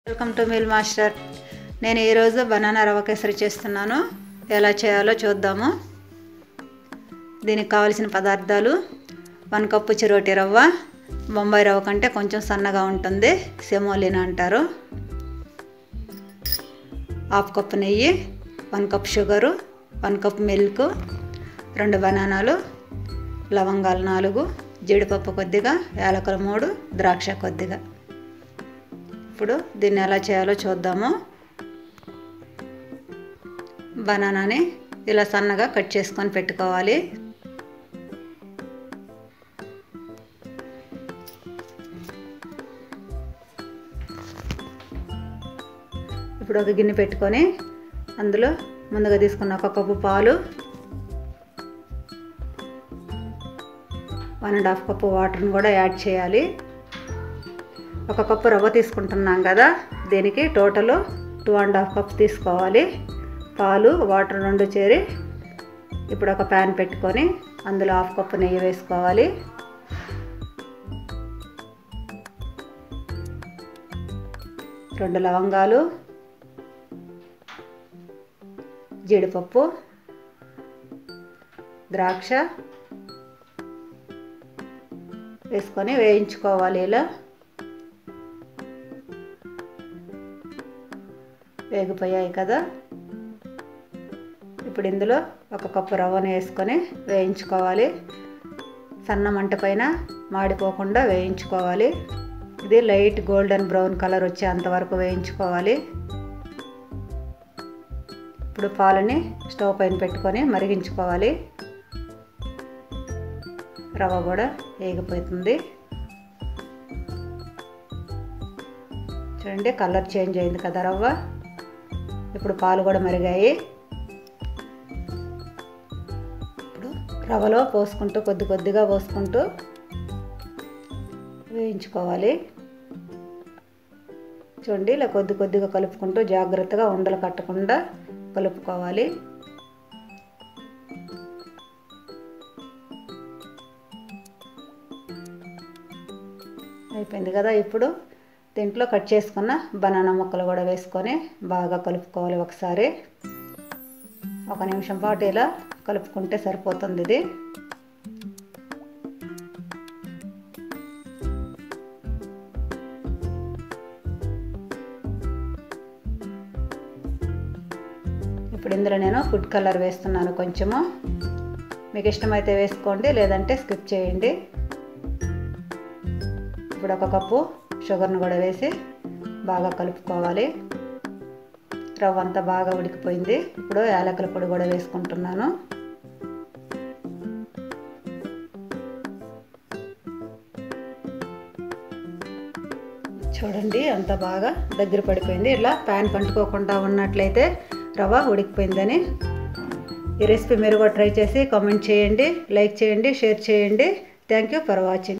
welcome to mill master నేను ఈరోజు banana రవ్వ కేసరి చేస్తున్నాను ఎలా చేయాలో చూద్దాము దీనికి కావలసిన పదార్థాలు వన్ కప్పు చిరోటి రవ్వ బొంబాయి రవ్వ కంటే కొంచెం సన్నగా ఉంటుంది సెమోలినా అంటారు హాఫ్ కప్ నెయ్యి one cup sugar one cup milk రెండు బనానాలు లవంగాలు నాలుగు జీడిపప్పు కొద్దిగా యాలకులు మూడు ద్రాక్ష కొద్దిగా ఇప్పుడు దీన్ని ఎలా చేయాలో చూద్దాము బనానాని ఇలా సన్నగా కట్ చేసుకొని పెట్టుకోవాలి ఇప్పుడు ఒక గిన్నె పెట్టుకొని అందులో ముందుగా తీసుకున్న ఒక కప్పు పాలు వన్ అండ్ హాఫ్ కప్పు వాటర్ని కూడా యాడ్ చేయాలి ఒక కప్పు రవ్వ తీసుకుంటున్నాం కదా దీనికి total two and half cups తీసుకోవాలి పాలు వాటర్ రెండు చేరి ఇప్పుడు ఒక ప్యాన్ పెట్టుకొని అందులో హాఫ్ కప్పు నెయ్యి వేసుకోవాలి రెండు లవంగాలు జీడిపప్పు ద్రాక్ష వేసుకొని వేయించుకోవాలి ఇలా వేగిపోయాయి కదా ఇప్పుడు ఇందులో ఒక కప్పు రవ్వను వేసుకొని వేయించుకోవాలి సన్న మంట పైన మాడిపోకుండా వేయించుకోవాలి ఇది లైట్ గోల్డెన్ బ్రౌన్ కలర్ వచ్చేంత వరకు వేయించుకోవాలి ఇప్పుడు పాలని స్టవ్ పైన పెట్టుకొని మరిగించుకోవాలి రవ్వ కూడా వేగిపోతుంది చూడండి కలర్ చేంజ్ అయింది కదా రవ్వ ఇప్పుడు పాలు కూడా మరిగాయి ఇప్పుడు రవ్వలో పోసుకుంటూ కొద్ది కొద్దిగా పోసుకుంటూ వేయించుకోవాలి చూడండి ఇలా కొద్ది కొద్దిగా కలుపుకుంటూ జాగ్రత్తగా ఉండలు కట్టకుండా కలుపుకోవాలి అయిపోయింది కదా ఇప్పుడు దీంట్లో కట్ చేసుకున్న బనానా ముక్కలు కూడా వేసుకొని బాగా కలుపుకోవాలి ఒకసారి ఒక నిమిషం పాటు ఇలా కలుపుకుంటే సరిపోతుంది ఇది ఇప్పుడు ఇందులో నేను ఫుడ్ కలర్ వేస్తున్నాను కొంచెము మీకు ఇష్టమైతే వేసుకోండి లేదంటే స్కిప్ చేయండి ఇప్పుడు ఒక కప్పు షుగర్ను కూడా వేసి బాగా కలుపుకోవాలి రవ్వ అంతా బాగా ఉడికిపోయింది ఇప్పుడు యాలకుల పొడి కూడా వేసుకుంటున్నాను చూడండి అంత బాగా దగ్గర పడిపోయింది ఇలా ప్యాన్ పంటుకోకుండా ఉన్నట్లయితే రవ్వ ఉడికిపోయిందని ఈ రెసిపీ మీరు కూడా ట్రై చేసి కామెంట్ చేయండి లైక్ చేయండి షేర్ చేయండి థ్యాంక్ యూ ఫర్ వాచింగ్